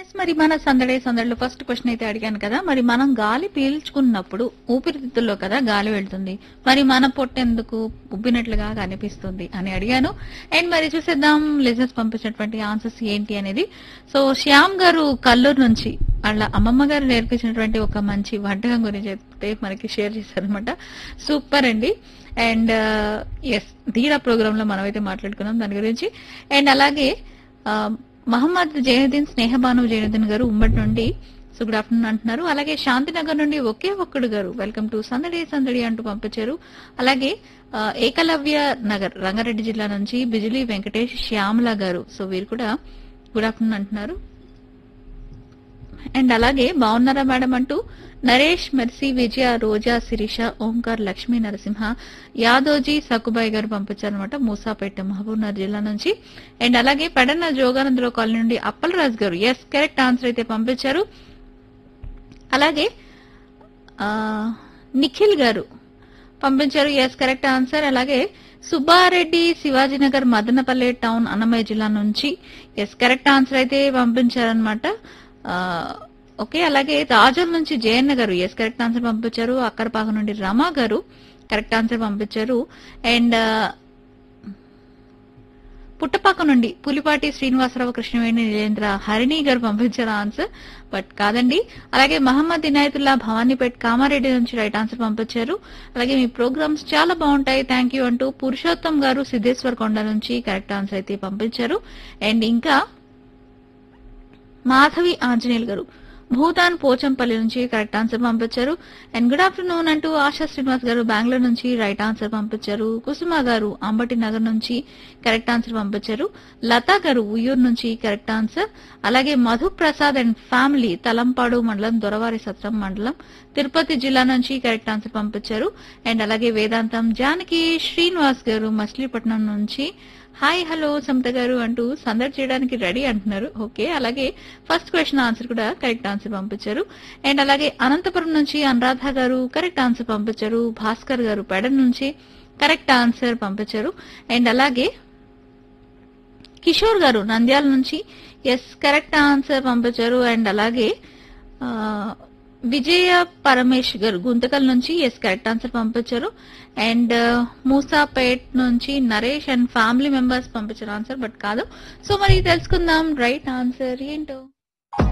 yes మరి మన సందడే సందడిలో ఫస్ట్ క్వశ్చన్ అయితే అడిగాను కదా మరి మనం గాలి పీల్చుకున్నప్పుడు ఊపిరితిత్తుల్లో కదా గాలి వెళ్తుంది మరి మన పొట్టెందుకు ఉబ్బినట్లుగా కనిపిస్తుంది అని అడిగాను అండ్ మరి చూసేద్దాం లిజనర్స్ పంపించినటువంటి ఆన్సర్స్ ఏంటి అనేది సో శ్యామ్ గారు కల్లూరు నుంచి వాళ్ళ అమ్మమ్మ గారు నేర్పించినటువంటి ఒక మంచి వంటకం గురించి అయితే మనకి షేర్ చేశారనమాట సూపర్ అండి అండ్ ఎస్ ధీరా ప్రోగ్రామ్ లో మనమైతే మాట్లాడుకున్నాం దాని గురించి అండ్ అలాగే ఆ, మహమ్మద్ జైనుద్దీన్ స్నేహబాను జైనుద్దీన్ గారు ఉమ్మడి నుండి సో గుడ్ ఆఫ్టర్నూన్ అంటున్నారు అలాగే శాంతినగర్ నుండి ఒకే ఒక్కడు గారు వెల్కమ్ టు సందడి సందడి అంటూ పంపించారు అలాగే ఆ, ఏకలవ్య నగర్ రంగారెడ్డి జిల్లా నుంచి బిజిలీ వెంకటేష్ శ్యామల గారు సో వీరు కూడా గుడ్ ఆఫ్టర్నూన్ అంటున్నారు అండ్ అలాగే బాగున్నారా మేడం అంటూ నరేష్ మెర్సీ విజయ రోజా శిరీష ఓంకార్ లక్ష్మీ నరసింహ యాదోజీ సకుబాయి గారు పంపించారనమాట మూసాపేట మహబూబ్నగర్ జిల్లా నుంచి అండ్ అలాగే పెడన్న జోగానందరావు కాలనీ నుండి అప్పలరాజు గారు ఎస్ కరెక్ట్ ఆన్సర్ అయితే పంపించారు అలాగే ఆ, నిఖిల్ గారు పంపించారు ఎస్ కరెక్ట్ ఆన్సర్ అలాగే సుబ్బారెడ్డి శివాజీనగర్ మదనపల్లె టౌన్ అన్నమయ్య జిల్లా నుంచి ఎస్ కరెక్ట్ ఆన్సర్ అయితే పంపించారనమాట ఓకే అలాగే రాజోల్ నుంచి జయన్న గారు ఎస్ కరెక్ట్ ఆన్సర్ పంపించారు అక్కరపాక నుండి రమా గారు కరెక్ట్ ఆన్సర్ పంపించారు అండ్ పుట్టపాక నుండి పులిపాటి శ్రీనివాసరావు కృష్ణవేణి నీలేంద్ర హరిణి గారు పంపించారు ఆన్సర్ బట్ కాదండి అలాగే మహమ్మద్ ఇనాయతుల్లా భవానీపేట్ కామారెడ్డి నుంచి రైట్ ఆన్సర్ పంపించారు అలాగే మీ ప్రోగ్రామ్స్ చాలా బాగుంటాయి థ్యాంక్ యూ అంటూ పురుషోత్తం గారు సిద్ధేశ్వర్ కొండ నుంచి కరెక్ట్ ఆన్సర్ అయితే పంపించారు అండ్ ఇంకా మాధవి ఆంజనేయులు గారు భూతాన్ పోచంపల్లి నుంచి కరెక్ట్ ఆన్సర్ పంపించారు అండ్ గుడ్ ఆఫ్టర్నూన్ అంటూ ఆశా శ్రీనివాస్ గారు బెంగళూరు నుంచి రైట్ ఆన్సర్ పంపించారు కుసుమ గారు అంబటి నగర్ నుంచి కరెక్ట్ ఆన్సర్ పంపించారు లతా గారు ఉయ్యూరు నుంచి కరెక్ట్ ఆన్సర్ అలాగే మధు ప్రసాద్ అండ్ ఫ్యామిలీ తలంపాడు మండలం దొరవారి సత్రం మండలం తిరుపతి జిల్లా నుంచి కరెక్ట్ ఆన్సర్ పంపించారు అండ్ అలాగే వేదాంతం జానకి శ్రీనివాస్ గారు మచిలీపట్నం నుంచి హాయ్ హలో సమత గారు అంటూ సందడి చేయడానికి రెడీ అంటున్నారు ఓకే అలాగే ఫస్ట్ క్వశ్చన్ ఆన్సర్ కూడా కరెక్ట్ ఆన్సర్ పంపించారు అండ్ అలాగే అనంతపురం నుంచి అనురాధ గారు కరెక్ట్ ఆన్సర్ పంపించారు భాస్కర్ గారు పెడన్ నుంచి కరెక్ట్ ఆన్సర్ పంపించారు అండ్ అలాగే కిషోర్ గారు నంద్యాల నుంచి ఎస్ కరెక్ట్ ఆన్సర్ పంపించారు అండ్ అలాగే ఆ, విజయ పరమేష్ గారు గుంతకల్ నుంచి ఎస్ కరెక్ట్ ఆన్సర్ పంపించారు అండ్ మూసాపేట్ నుంచి నరేష్ అండ్ ఫ్యామిలీ మెంబర్స్ పంపించారు ఆన్సర్ బట్ కాదు సో మరి తెలుసుకుందాం రైట్ ఆన్సర్ ఏంటో